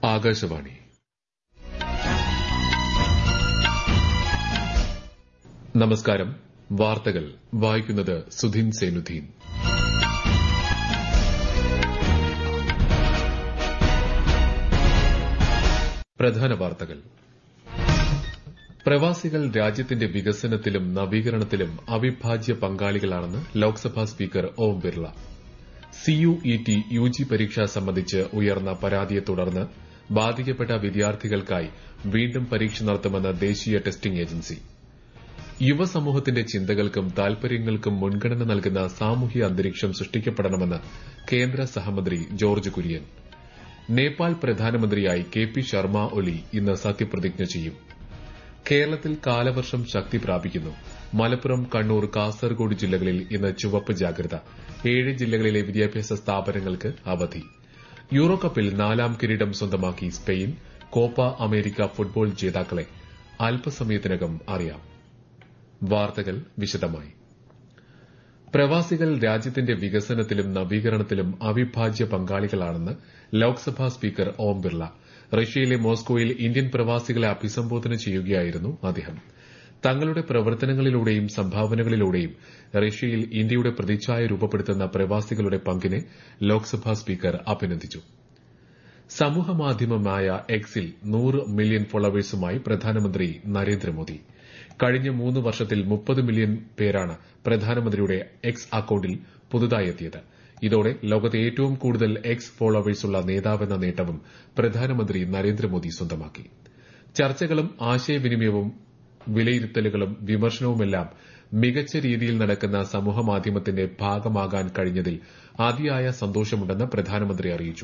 ആകാശവാണി നമസ്കാരം വാർത്തകൾ വായിക്കുന്നത് സുധീൻ സേനുദ്ദീൻ പ്രധാന വാർത്തകൾ പ്രവാസികൾ രാജ്യത്തിന്റെ വികസനത്തിലും നവീകരണത്തിലും അവിഭാജ്യ പങ്കാളികളാണെന്ന് Lok Sabha speaker Om Birla CUET UG പരീക്ഷ സംബന്ധിച്ച് ഉയർന്ന പരാതിയെ തുടർന്ന് ബാധിക്കപ്പെട്ട വിദ്യാർത്ഥികൾക്കായി വീണ്ടും പരീക്ഷ നടത്തുമെന്ന് ദേശീയ ടെസ്റ്റിംഗ് ഏജൻസി യുവസമൂഹത്തിന്റെ ചിന്തകൾക്കും താൽപര്യങ്ങൾക്കും മുൻഗണന നൽകുന്ന സാമൂഹ്യ അന്തരീക്ഷം സൃഷ്ടിക്കപ്പെടണമെന്ന് കേന്ദ്ര സഹമന്ത്രി ജോർജ് കുര്യൻ നേപ്പാൾ പ്രധാനമന്ത്രിയായി കെ പി ശർമ്മ ഒലി ഇന്ന് സത്യപ്രതിജ്ഞ ചെയ്യും കേരളത്തിൽ കാലവർഷം ശക്തി പ്രാപിക്കുന്നു മലപ്പുറം കണ്ണൂർ കാസർഗോഡ് ജില്ലകളിൽ ഇന്ന് ചുവപ്പ് ജാഗ്രത ഏഴ് ജില്ലകളിലെ വിദ്യാഭ്യാസ സ്ഥാപനങ്ങൾക്ക് അവധി യൂറോ കപ്പിൽ നാലാം കിരീടം സ്വന്തമാക്കി സ്പെയിൻ കോപ്പ അമേരിക്ക ഫുട്ബോൾ ജേതാക്കളെ അല്പസമയത്തിനകം അറിയാം വാർത്തകൾ വിശദമായി പ്രവാസികൾ രാജ്യത്തിന്റെ വികസനത്തിലും നവീകരണത്തിലും അവിഭാജ്യ പങ്കാളികളാണെന്ന് ലോക്സഭാ സ്പീക്കർ ഓം ബിർള റഷ്യയിലെ മോസ്കോയിൽ ഇന്ത്യൻ പ്രവാസികളെ അഭിസംബോധന ചെയ്യുകയായിരുന്നു അദ്ദേഹം തങ്ങളുടെ പ്രവർത്തനങ്ങളിലൂടെയും സംഭാവനകളിലൂടെയും റഷ്യയിൽ ഇന്ത്യയുടെ പ്രതിച്ഛായ രൂപപ്പെടുത്തുന്ന പ്രവാസികളുടെ പങ്കിനെ ലോക്സഭാ സ്പീക്കർ അഭിനന്ദിച്ചു സമൂഹമാധ്യമമായ എക്സിൽ നൂറ് മില്യൺ ഫോളോവേഴ്സുമായി പ്രധാനമന്ത്രി നരേന്ദ്രമോദി കഴിഞ്ഞ മൂന്ന് വർഷത്തിൽ മുപ്പത് മില്യൺ പേരാണ് പ്രധാനമന്ത്രിയുടെ എക്സ് അക്കൌണ്ടിൽ പുതുതായി എത്തിയത് ഇതോടെ ലോകത്തെ ഏറ്റവും കൂടുതൽ എക്സ് ഫോളോവേഴ്സുള്ള നേതാവെന്ന നേട്ടവും പ്രധാനമന്ത്രി നരേന്ദ്രമോദി സ്വന്തമാക്കി ചർച്ചകളും ആശയവിനിമയവും വിലയിരുത്തലുകളും വിമർശനവുമെല്ലാം മികച്ച രീതിയിൽ നടക്കുന്ന സമൂഹമാധ്യമത്തിന്റെ ഭാഗമാകാൻ കഴിഞ്ഞതിൽ അതിയായ സന്തോഷമുണ്ടെന്ന് പ്രധാനമന്ത്രി അറിയിച്ചു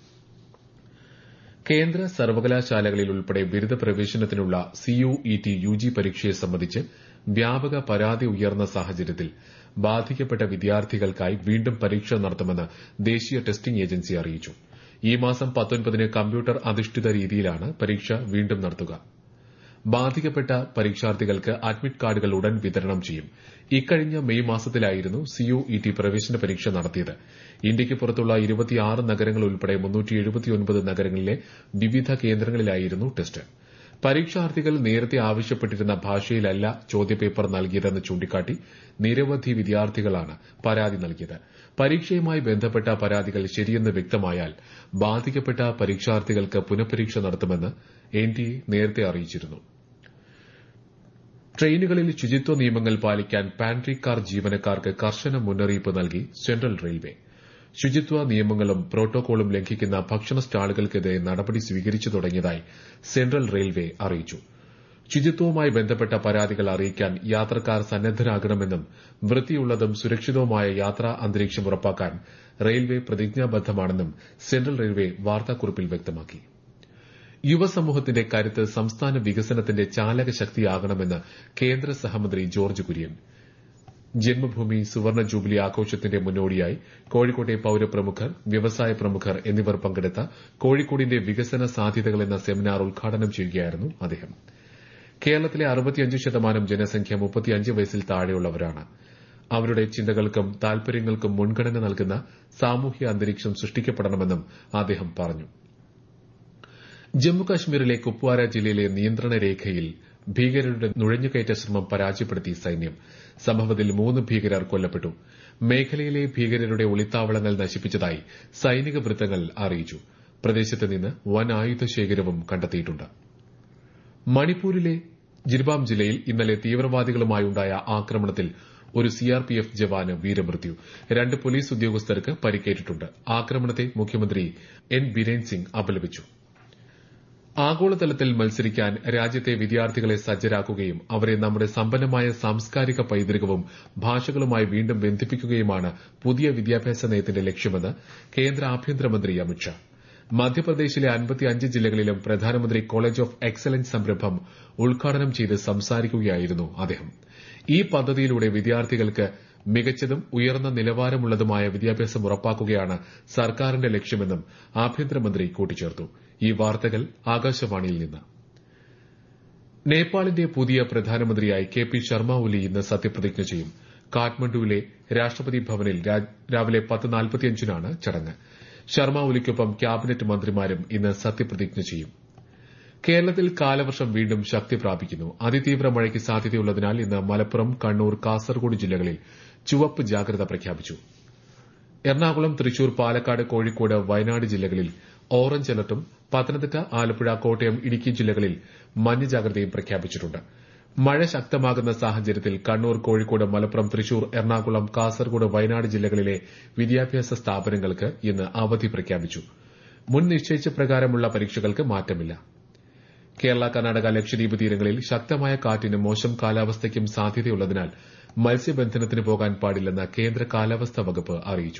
കേന്ദ്ര സർവകലാശാലകളിൽ ഉൾപ്പെടെ ബിരുദ പ്രവേശനത്തിനുള്ള സിയുഇടി യുജി പരീക്ഷയെ സംബന്ധിച്ച് വ്യാപക പരാതി ഉയർന്ന സാഹചര്യത്തിൽ ബാധിക്കപ്പെട്ട വിദ്യാർത്ഥികൾക്കായി വീണ്ടും പരീക്ഷ നടത്തുമെന്ന് ദേശീയ ടെസ്റ്റിംഗ് ഏജൻസി അറിയിച്ചു ഈ മാസം പത്തൊൻപതിന് കമ്പ്യൂട്ടർ അധിഷ്ഠിത രീതിയിലാണ് പരീക്ഷ വീണ്ടും നടത്തുക ബാധിക്കപ്പെട്ട പരീക്ഷാർത്ഥികൾക്ക് അഡ്മിറ്റ് കാർഡുകൾ ഉടൻ വിതരണം ചെയ്യും ഇക്കഴിഞ്ഞ മെയ് മാസത്തിലായിരുന്നു സിയുഇടി പ്രവേശന പരീക്ഷ നടത്തിയത് ഇന്ത്യയ്ക്ക് പുറത്തുള്ള ഇരുപത്തിയാറ് നഗരങ്ങൾ ഉൾപ്പെടെ നഗരങ്ങളിലെ വിവിധ കേന്ദ്രങ്ങളിലായിരുന്നു ടെസ്റ്റ് പരീക്ഷാർത്ഥികൾ നേരത്തെ ആവശ്യപ്പെട്ടിരുന്ന ഭാഷയിലല്ല ചോദ്യപേപ്പർ നൽകിയതെന്ന് ചൂണ്ടിക്കാട്ടി നിരവധി വിദ്യാർത്ഥികളാണ് പരാതി നൽകിയത് പരീക്ഷയുമായി ബന്ധപ്പെട്ട പരാതികൾ ശരിയെന്ന് വ്യക്തമായാൽ ബാധിക്കപ്പെട്ട പരീക്ഷാർത്ഥികൾക്ക് പുനഃപരീക്ഷ നടത്തുമെന്ന് എൻഡിഎ നേരത്തെ അറിയിച്ചിരുന്നു ട്രെയിനുകളിൽ ശുചിത്വ നിയമങ്ങൾ പാലിക്കാൻ പാൻട്രി കാർ ജീവനക്കാർക്ക് കർശന മുന്നറിയിപ്പ് നൽകി സെൻട്രൽ റെയിൽവേ ശുചിത്വ നിയമങ്ങളും പ്രോട്ടോകോളും ലംഘിക്കുന്ന ഭക്ഷണ സ്റ്റാളുകൾക്കെതിരെ നടപടി സ്വീകരിച്ചു തുടങ്ങിയതായി സെൻട്രൽ റെയിൽവേ അറിയിച്ചു ശുചിത്വവുമായി ബന്ധപ്പെട്ട പരാതികൾ അറിയിക്കാൻ യാത്രക്കാർ സന്നദ്ധരാകണമെന്നും വൃത്തിയുള്ളതും സുരക്ഷിതവുമായ യാത്രാ അന്തരീക്ഷം ഉറപ്പാക്കാൻ റെയിൽവേ പ്രതിജ്ഞാബദ്ധമാണെന്നും സെൻട്രൽ റെയിൽവേ വാർത്താക്കുറിപ്പിൽ വ്യക്തമാക്കി യുവസമൂഹത്തിന്റെ കരുത്ത് സംസ്ഥാന വികസനത്തിന്റെ ചാലക ശക്തിയാകണമെന്ന് കേന്ദ്ര സഹമന്ത്രി ജോർജ് കുര്യൻ ജന്മഭൂമി സുവർണ ജൂബിലി ആഘോഷത്തിന്റെ മുന്നോടിയായി കോഴിക്കോട്ടെ പൌരപ്രമുഖർ വ്യവസായ പ്രമുഖർ എന്നിവർ പങ്കെടുത്ത കോഴിക്കോടിന്റെ വികസന സാധ്യതകൾ എന്ന സെമിനാർ ഉദ്ഘാടനം ചെയ്യുകയായിരുന്നു അദ്ദേഹം കേരളത്തിലെ അറുപത്തിയഞ്ച് ശതമാനം ജനസംഖ്യ മുപ്പത്തിയഞ്ച് വയസ്സിൽ താഴെയുള്ളവരാണ് അവരുടെ ചിന്തകൾക്കും താൽപര്യങ്ങൾക്കും മുൻഗണന നൽകുന്ന സാമൂഹ്യ അന്തരീക്ഷം സൃഷ്ടിക്കപ്പെടണമെന്നും അദ്ദേഹം പറഞ്ഞു ജമ്മുകാശ്മീരിലെ കുപ്വാര ജില്ലയിലെ നിയന്ത്രണ രേഖയിൽ ഭീകരരുടെ നുഴഞ്ഞുകയറ്റ ശ്രമം പരാജയപ്പെടുത്തി സൈന്യം സംഭവത്തിൽ മൂന്ന് ഭീകരർ കൊല്ലപ്പെട്ടു മേഖലയിലെ ഭീകരരുടെ ഒളിത്താവളങ്ങൾ നശിപ്പിച്ചതായി സൈനിക വൃത്തങ്ങൾ അറിയിച്ചു പ്രദേശത്ത് നിന്ന് വൻ ആയുധ ശേഖരവും കണ്ടെത്തിയിട്ടുണ്ട് മണിപ്പൂരിലെ ജിർബാം ജില്ലയിൽ ഇന്നലെ തീവ്രവാദികളുമായുണ്ടായ ആക്രമണത്തിൽ ഒരു സിആർപിഎഫ് ജവാന് വീരമൃത്യു രണ്ട് പോലീസ് ഉദ്യോഗസ്ഥർക്ക് പരിക്കേറ്റിട്ടുണ്ട് ആക്രമണത്തെ മുഖ്യമന്ത്രി എൻ ബിരേൻ സിംഗ് അപലപിച്ചു ആഗോളതലത്തിൽ മത്സരിക്കാൻ രാജ്യത്തെ വിദ്യാർത്ഥികളെ സജ്ജരാക്കുകയും അവരെ നമ്മുടെ സമ്പന്നമായ സാംസ്കാരിക പൈതൃകവും ഭാഷകളുമായി വീണ്ടും ബന്ധിപ്പിക്കുകയുമാണ് പുതിയ വിദ്യാഭ്യാസ നയത്തിന്റെ ലക്ഷ്യമെന്ന് കേന്ദ്ര ആഭ്യന്തരമന്ത്രി അമിത്ഷാ മധ്യപ്രദേശിലെ അൻപത്തിയഞ്ച് ജില്ലകളിലും പ്രധാനമന്ത്രി കോളേജ് ഓഫ് എക്സലൻസ് സംരംഭം ഉദ്ഘാടനം ചെയ്ത് സംസാരിക്കുകയായിരുന്നു അദ്ദേഹം ഈ പദ്ധതിയിലൂടെ വിദ്യാർത്ഥികൾക്ക് മികച്ചതും ഉയർന്ന നിലവാരമുള്ളതുമായ വിദ്യാഭ്യാസം ഉറപ്പാക്കുകയാണ് സർക്കാരിന്റെ ലക്ഷ്യമെന്നും ആഭ്യന്തരമന്ത്രി കൂട്ടിച്ചേർത്തു ഈ വാർത്തകൾ ആകാശവാണിയിൽ നിന്ന് നേപ്പാളിന്റെ പുതിയ പ്രധാനമന്ത്രിയായി കെ പി ശർമ്മ ഒലി ഇന്ന് സത്യപ്രതിജ്ഞ ചെയ്യും കാഠ്മണ്ഡുവിലെ രാഷ്ട്രപതി ഭവനിൽ രാവിലെ പത്ത് നാൽപ്പത്തിയഞ്ചിനാണ് ചടങ്ങ് ശർമ്മ ഒലിക്കൊപ്പം ക്യാബിനറ്റ് മന്ത്രിമാരും ഇന്ന് സത്യപ്രതിജ്ഞ ചെയ്യും കേരളത്തിൽ കാലവർഷം വീണ്ടും ശക്തി പ്രാപിക്കുന്നു അതിതീവ്ര മഴയ്ക്ക് സാധ്യതയുള്ളതിനാൽ ഇന്ന് മലപ്പുറം കണ്ണൂർ കാസർഗോഡ് ജില്ലകളിൽ ചുവപ്പ് ജാഗ്രത പ്രഖ്യാപിച്ചു എറണാകുളം തൃശൂർ പാലക്കാട് കോഴിക്കോട് വയനാട് ജില്ലകളിൽ ഓറഞ്ച് അലർട്ടും പത്തനംതിട്ട ആലപ്പുഴ കോട്ടയം ഇടുക്കി ജില്ലകളിൽ മഞ്ഞ ജാഗ്രതയും പ്രഖ്യാപിച്ചിട്ടുണ്ട് മഴ ശക്തമാകുന്ന സാഹചര്യത്തിൽ കണ്ണൂർ കോഴിക്കോട് മലപ്പുറം തൃശൂർ എറണാകുളം കാസർഗോഡ് വയനാട് ജില്ലകളിലെ വിദ്യാഭ്യാസ സ്ഥാപനങ്ങൾക്ക് ഇന്ന് അവധി പ്രഖ്യാപിച്ചു മുൻ നിശ്ചയിച്ച പ്രകാരമുള്ള പരീക്ഷകൾക്ക് മാറ്റമില്ല കേരള കർണാടക ലക്ഷദ്വീപ് തീരങ്ങളിൽ ശക്തമായ കാറ്റിനും മോശം കാലാവസ്ഥയ്ക്കും സാധ്യതയുള്ളതിനാൽ മത്സ്യബന്ധനത്തിന് പോകാൻ പാടില്ലെന്ന് കേന്ദ്ര കാലാവസ്ഥാ വകുപ്പ് അറിയിച്ചു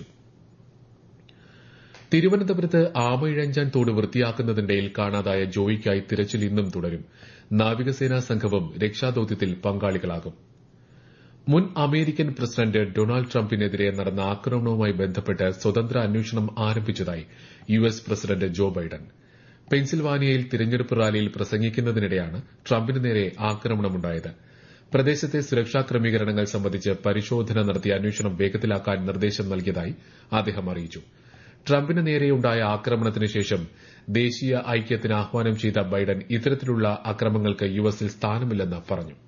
തിരുവനന്തപുരത്ത് ആമയിഴഞ്ചാൻ തോട് വൃത്തിയാക്കുന്നതിനിടയിൽ കാണാതായ ജോയിക്കായി തിരച്ചിൽ ഇന്നും തുടരും നാവികസേനാ സംഘവും രക്ഷാദൌത്യത്തിൽ പങ്കാളികളാകും മുൻ അമേരിക്കൻ പ്രസിഡന്റ് ഡൊണാൾഡ് ട്രംപിനെതിരെ നടന്ന ആക്രമണവുമായി ബന്ധപ്പെട്ട് സ്വതന്ത്ര അന്വേഷണം ആരംഭിച്ചതായി U S president Joe Biden പെൻസിൽവാനിയയിൽ തിരഞ്ഞെടുപ്പ് റാലിയിൽ പ്രസംഗിക്കുന്നതിനിടെയാണ് ട്രംപിന് നേരെ ആക്രമണമുണ്ടായത് പ്രദേശത്തെ സുരക്ഷാ ക്രമീകരണങ്ങൾ സംബന്ധിച്ച് പരിശോധന നടത്തി അന്വേഷണം വേഗത്തിലാക്കാൻ നിർദ്ദേശം നൽകിയതായി അദ്ദേഹം അറിയിച്ചു ട്രംപിന് നേരെയുണ്ടായ ആക്രമണത്തിന് ശേഷം ദേശീയ ഐക്യത്തിന് ആഹ്വാനം ചെയ്ത ബൈഡൻ ഇത്തരത്തിലുള്ള അക്രമങ്ങൾക്ക് യുഎസിൽ സ്ഥാനമില്ലെന്ന് പറഞ്ഞു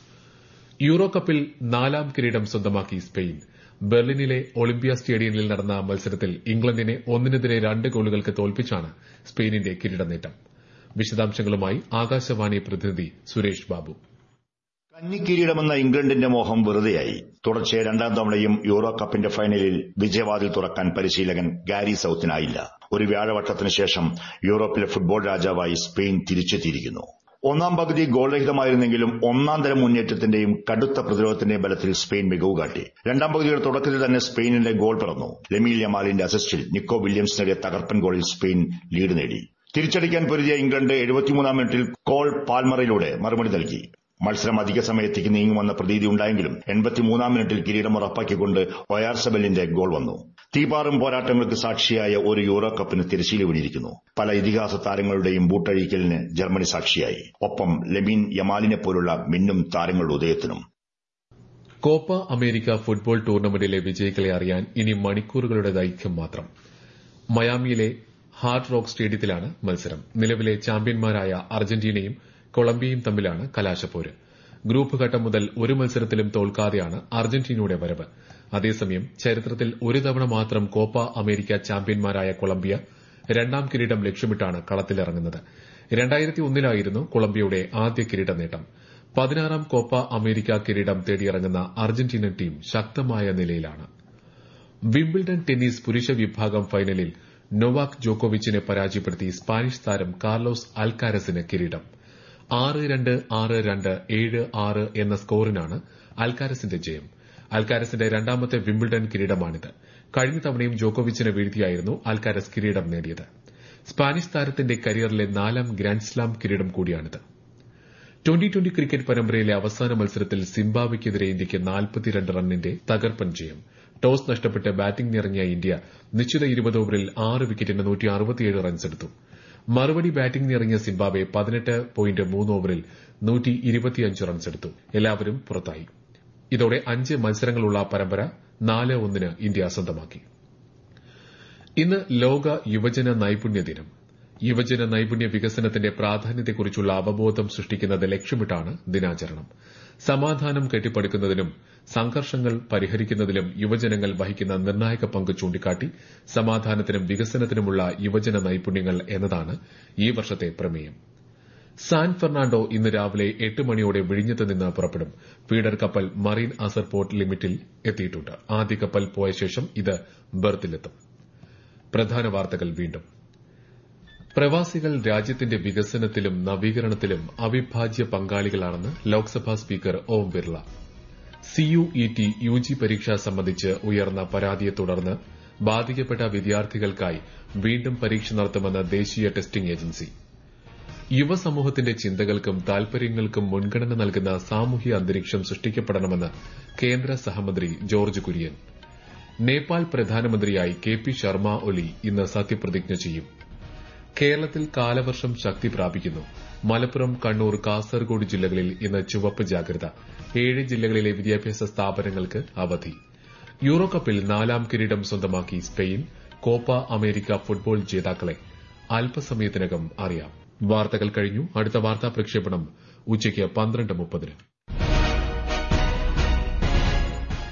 യൂറോ കപ്പിൽ നാലാം കിരീടം സ്വന്തമാക്കി സ്പെയിൻ ബെർലിനിലെ ഒളിമ്പിയ സ്റ്റേഡിയത്തിൽ നടന്ന മത്സരത്തിൽ ഇംഗ്ലണ്ടിനെ ഒന്നിനെതിരെ രണ്ട് ഗോളുകൾക്ക് തോൽപ്പിച്ചാണ് സ്പെയിനിന്റെ കിരീടനേട്ടം വിശദാംശങ്ങളുമായി ആകാശവാണി പ്രതിനിധി സുരേഷ് ബാബു കന്നിക്കിരീടമെന്ന ഇംഗ്ലണ്ടിന്റെ മോഹം വെറുതെയായി തുടർച്ചയായ രണ്ടാം തവണയും യൂറോ കപ്പിന്റെ ഫൈനലിൽ വിജയവാതിൽ തുറക്കാൻ പരിശീലകൻ ഗാരി സൌത്തിനായില്ല ഒരു വ്യാഴവട്ടത്തിന് ശേഷം യൂറോപ്പിലെ ഫുട്ബോൾ രാജാവായി സ്പെയിൻ തിരിച്ചെത്തിയിരിക്കുന്നു ഒന്നാം പകുതി ഗോൾരഹിതമായിരുന്നെങ്കിലും ഒന്നാം തരം മുന്നേറ്റത്തിന്റെയും കടുത്ത പ്രതിരോധത്തിന്റെയും ബലത്തിൽ സ്പെയിൻ മികവ് കാട്ടി രണ്ടാം പകുതിയുടെ തുടക്കത്തിൽ തന്നെ സ്പെയിനിന്റെ ഗോൾ പിറന്നു ലെമീൽ യമാലിന്റെ അസിസ്റ്റിൽ നിക്കോ വില്യംസ് നേടിയ തകർപ്പൻ ഗോളിൽ സ്പെയിൻ ലീഡ് നേടി തിരിച്ചടിക്കാൻ പൊരുതിയ ഇംഗ്ലണ്ട് എഴുപത്തിമൂന്നാം മിനിറ്റിൽ കോൾ പാൽമറയിലൂടെ മറുപടി നൽകി മത്സരം അധിക സമയത്തേക്ക് നീങ്ങുമെന്ന പ്രതീതി ഉണ്ടായെങ്കിലും എൺപത്തിമൂന്നാം മിനിറ്റിൽ കിരീടം ഉറപ്പാക്കിക്കൊണ്ട് ഒയാർസബലിന്റെ ഗോൾ വന്നു തീപാറും പോരാട്ടങ്ങൾക്ക് സാക്ഷിയായ ഒരു യൂറോ കപ്പിന് തിരശ്ശീല വീണിരിക്കുന്നു പല ഇതിഹാസ താരങ്ങളുടെയും ബൂട്ടഴിക്കലിന് ജർമ്മനി സാക്ഷിയായി ഒപ്പം ലെമീൻ യമാലിനെ പോലുള്ള മിന്നും താരങ്ങളുടെ ഉദയത്തിനും കോപ്പ അമേരിക്ക ഫുട്ബോൾ ടൂർണമെന്റിലെ വിജയികളെ അറിയാൻ ഇനി മണിക്കൂറുകളുടെ ദൈർഘ്യം മാത്രം മയാമിയിലെ ഹാർഡ് റോക്ക് സ്റ്റേഡിയത്തിലാണ് മത്സരം നിലവിലെ ചാമ്പ്യന്മാരായ അർജന്റീനയും കൊളംബിയയും തമ്മിലാണ് കലാശപ്പോര് ഗ്രൂപ്പ് ഘട്ടം മുതൽ ഒരു മത്സരത്തിലും തോൽക്കാതെയാണ് അർജന്റീനയുടെ വരവ് അതേസമയം ചരിത്രത്തിൽ ഒരു തവണ മാത്രം കോപ്പ അമേരിക്ക ചാമ്പ്യന്മാരായ കൊളംബിയ രണ്ടാം കിരീടം ലക്ഷ്യമിട്ടാണ് കളത്തിലിറങ്ങുന്നത് രണ്ടായിരത്തി ഒന്നിലായിരുന്നു കൊളംബിയയുടെ ആദ്യ കിരീട നേട്ടം പതിനാറാം കോപ്പ അമേരിക്ക കിരീടം തേടിയിറങ്ങുന്ന അർജന്റീനൻ ടീം ശക്തമായ നിലയിലാണ് വിംബിൾഡൺ ടെന്നീസ് പുരുഷ വിഭാഗം ഫൈനലിൽ നൊവാക് ജോക്കോവിച്ചിനെ പരാജയപ്പെടുത്തി സ്പാനിഷ് താരം കാർലോസ് അൽക്കാരസിന് കിരീടം ആറ് രണ്ട് ആറ് രണ്ട് ഏഴ് ആറ് എന്ന സ്കോറിനാണ് അൽക്കാരസിന്റെ ജയം അൽക്കാരസിന്റെ രണ്ടാമത്തെ വിംബിൾഡൺ കിരീടമാണിത് കഴിഞ്ഞ തവണയും ജോക്കോവിച്ചിനെ വീഴ്ത്തിയായിരുന്നു അൽക്കാരസ് കിരീടം നേടിയത് സ്പാനിഷ് താരത്തിന്റെ കരിയറിലെ നാലാം ഗ്രാൻഡ്സ്ലാം കിരീടം കൂടിയാണിത് ട്വന്റി ട്വന്റി ക്രിക്കറ്റ് പരമ്പരയിലെ അവസാന മത്സരത്തിൽ സിംബാബ്വെക്കെതിരെ ഇന്ത്യയ്ക്ക് നാൽപ്പത്തിരണ്ട് റണ്ണിന്റെ തകർപ്പൻ ജയം ടോസ് നഷ്ടപ്പെട്ട് ബാറ്റിംഗിനിറങ്ങിയ ഇന്ത്യ നിശ്ചിത ഇരുപത് ഓവറിൽ ആറ് വിക്കറ്റിന് നൂറ്റി അറുപത്തിയേഴ് റൺസ് എടുത്തു മറുപടി ബാറ്റിംഗിനിറങ്ങിയ സിംബാബ്വെ പതിനെട്ട് പോയിന്റ് മൂന്ന് ഓവറിൽ നൂറ്റി ഇരുപത്തിയഞ്ച് റൺസ് എടുത്തു എല്ലാവരും പുറത്തായി ഇതോടെ അഞ്ച് മത്സരങ്ങളുള്ള പരമ്പര നാല് ഒന്നിന് ഇന്ത്യ സ്വന്തമാക്കി ഇന്ന് ലോക യുവജന നൈപുണ്യ ദിനം യുവജന നൈപുണ്യ വികസനത്തിന്റെ പ്രാധാന്യത്തെക്കുറിച്ചുള്ള അവബോധം സൃഷ്ടിക്കുന്നത് ലക്ഷ്യമിട്ടാണ് ദിനാചരണം സമാധാനം കെട്ടിപ്പടുക്കുന്നതിനും സംഘർഷങ്ങൾ പരിഹരിക്കുന്നതിലും യുവജനങ്ങൾ വഹിക്കുന്ന നിർണായക പങ്ക് ചൂണ്ടിക്കാട്ടി സമാധാനത്തിനും വികസനത്തിനുമുള്ള യുവജന നൈപുണ്യങ്ങൾ എന്നതാണ് ഈ വർഷത്തെ പ്രമേയം സാൻ ഫെർണാണ്ടോ ഇന്ന് രാവിലെ എട്ട് മണിയോടെ വിഴിഞ്ഞത്ത് നിന്ന് പുറപ്പെടും ഫീഡർ കപ്പൽ മറീൻ അസർ പോർട്ട് ലിമിറ്റിൽ എത്തിയിട്ടുണ്ട് ആദ്യ കപ്പൽ പോയ ശേഷം ഇത് ബർത്തിലെത്തും പ്രധാന വാർത്തകൾ വീണ്ടും പ്രവാസികൾ രാജ്യത്തിന്റെ വികസനത്തിലും നവീകരണത്തിലും അവിഭാജ്യ പങ്കാളികളാണെന്ന് Lok Sabha speaker Om Birla CUET UG പരീക്ഷ സംബന്ധിച്ച് ഉയർന്ന പരാതിയെ തുടർന്ന് ബാധിക്കപ്പെട്ട വിദ്യാർത്ഥികൾക്കായി വീണ്ടും പരീക്ഷ നടത്തുമെന്ന് ദേശീയ ടെസ്റ്റിംഗ് ഏജൻസി യുവസമൂഹത്തിന്റെ ചിന്തകൾക്കും താൽപര്യങ്ങൾക്കും മുൻഗണന നൽകുന്ന സാമൂഹ്യ അന്തരീക്ഷം സൃഷ്ടിക്കപ്പെടണമെന്ന് കേന്ദ്ര സഹമന്ത്രി ജോർജ് കുര്യൻ നേപ്പാൾ പ്രധാനമന്ത്രിയായി കെ പി ശർമ്മ ഒലി ഇന്ന് സത്യപ്രതിജ്ഞ ചെയ്യും കേരളത്തിൽ കാലവർഷം ശക്തി പ്രാപിക്കുന്നു മലപ്പുറം കണ്ണൂർ കാസർഗോഡ് ജില്ലകളിൽ ഇന്ന് ചുവപ്പ് ജാഗ്രത ഏഴ് ജില്ലകളിലെ വിദ്യാഭ്യാസ സ്ഥാപനങ്ങൾക്ക് അവധി യൂറോ കപ്പിൽ നാലാം കിരീടം സ്വന്തമാക്കി സ്പെയിൻ കോപ്പ അമേരിക്ക ഫുട്ബോൾ ജേതാക്കളെ അല്പസമയത്തിനകം അറിയാം വാർത്തകൾ കഴിഞ്ഞു അടുത്ത വാർത്താ പ്രക്ഷേപണം ഉച്ചയ്ക്ക് പന്ത്രണ്ട് മുപ്പതിന്